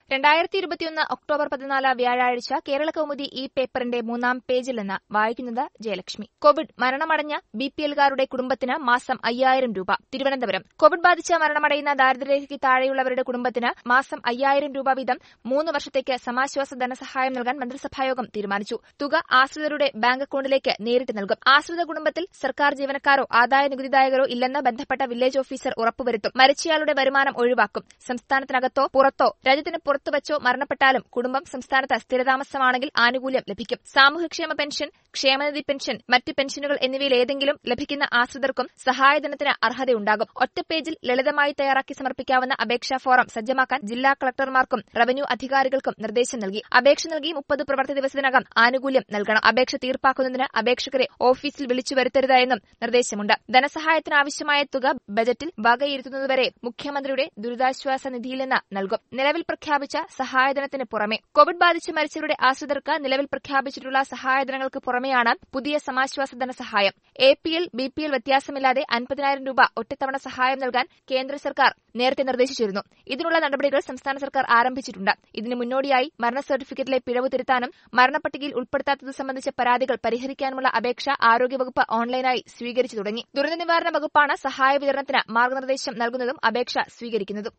രണ്ടായിരത്തി ഇരുപത്തിയൊന്ന് ഒക്ടോബർ പതിനാല് വ്യാഴാഴ്ച കേരള കൗമുദി ഈ പേപ്പറിന്റെ മൂന്നാം പേജിൽ നിന്ന് വായിക്കുന്നത് ജയലക്ഷ്മി കോവിഡ് മരണമടഞ്ഞ ബി പി എൽകാരുടെ കുടുംബത്തിന് മാസം അയ്യായിരം രൂപ തിരുവനന്തപുരം കോവിഡ് ബാധിച്ച് മരണമടയുന്ന ദാരിദ്ര്യരേഖയ്ക്ക് താഴെയുള്ളവരുടെ കുടുംബത്തിന് മാസം അയ്യായിരം രൂപ വീതം മൂന്ന് വർഷത്തേക്ക് സമാശ്വാസ ധനസഹായം നൽകാൻ മന്ത്രിസഭായോഗം തീരുമാനിച്ചു തുക ആശ്രിതരുടെ ബാങ്ക് അക്കൌണ്ടിലേക്ക് നേരിട്ട് നൽകും ആശ്രിത കുടുംബത്തിൽ സർക്കാർ ജീവനക്കാരോ ആദായ നികുതിദായകരോ ഇല്ലെന്ന് ബന്ധപ്പെട്ട വില്ലേജ് ഓഫീസർ ഉറപ്പുവരുത്തും മരിച്ചയാളുടെ വരുമാനം ഒഴിവാക്കും സംസ്ഥാനത്തിനകത്തോ പുറത്തോ രാജ്യത്തിന് പുറത്തുവച്ചോ മരണപ്പെട്ടാലും കുടുംബം സംസ്ഥാനത്ത് സ്ഥിരതാമസമാണെങ്കിൽ ആനുകൂല്യം ലഭിക്കും സാമൂഹ്യക്ഷേമ പെൻഷൻ ക്ഷേമനിധി പെൻഷൻ മറ്റ് പെൻഷനുകൾ എന്നിവയിൽ ഏതെങ്കിലും ലഭിക്കുന്ന ആശ്രിതർക്കും സഹായധനത്തിന് അർഹതയുണ്ടാകും ഒറ്റ പേജിൽ ലളിതമായി തയ്യാറാക്കി സമർപ്പിക്കാവുന്ന അപേക്ഷാ ഫോറം സജ്ജമാക്കാൻ ജില്ലാ കളക്ടർമാർക്കും റവന്യൂ അധികാരികൾക്കും നിർദ്ദേശം നൽകി അപേക്ഷ നൽകി മുപ്പത് പ്രവൃത്തി ദിവസത്തിനകം ആനുകൂല്യം നൽകണം അപേക്ഷ തീർപ്പാക്കുന്നതിന് അപേക്ഷകരെ ഓഫീസിൽ വിളിച്ചു വരുത്തരുത് എന്നും നിർദ്ദേശമുണ്ട് ധനസഹായത്തിനാവശ്യമായ തുക ബജറ്റിൽ വകയിരുത്തുന്നതുവരെ മുഖ്യമന്ത്രിയുടെ ദുരിതാശ്വാസ നിധിയിൽ നിന്ന് നൽകും നിലവിൽ പ്രഖ്യാപിച്ച സഹായധനത്തിന് പുറമെ കോവിഡ് ബാധിച്ച് മരിച്ചവരുടെ ആശ്രിതർക്ക് നിലവിൽ പ്രഖ്യാപിച്ചിട്ടുള്ള സഹായധനങ്ങൾക്ക് പുറമെയാണ് പുതിയ സമാശ്വാസ ധനസഹായം A P L B P L വ്യത്യാസമില്ലാതെ അൻപതിനായിരം രൂപ ഒറ്റത്തവണ സഹായം നൽകാൻ കേന്ദ്ര സർക്കാർ നേരത്തെ നിർദ്ദേശിച്ചിരുന്നു ഇതിനുള്ള നടപടികൾ സംസ്ഥാന സർക്കാർ ആരംഭിച്ചിട്ടുണ്ട് ഇതിന് മുന്നോടിയായി മരണ സർട്ടിഫിക്കറ്റിലെ പിഴവ് തിരുത്താനും മരണപ്പട്ടികയിൽ ഉൾപ്പെടുത്താത്തത് സംബന്ധിച്ച പരാതികൾ പരിഹരിക്കാനുമുള്ള അപേക്ഷ ആരോഗ്യവകുപ്പ് ഓൺലൈനായി സ്വീകരിച്ചു തുടങ്ങി ദുരന്ത നിവാരണ വകുപ്പാണ് സഹായ വിതരണത്തിന് മാർഗനിർദ്ദേശം നൽകുന്നതും അപേക്ഷ സ്വീകരിക്കുന്നതും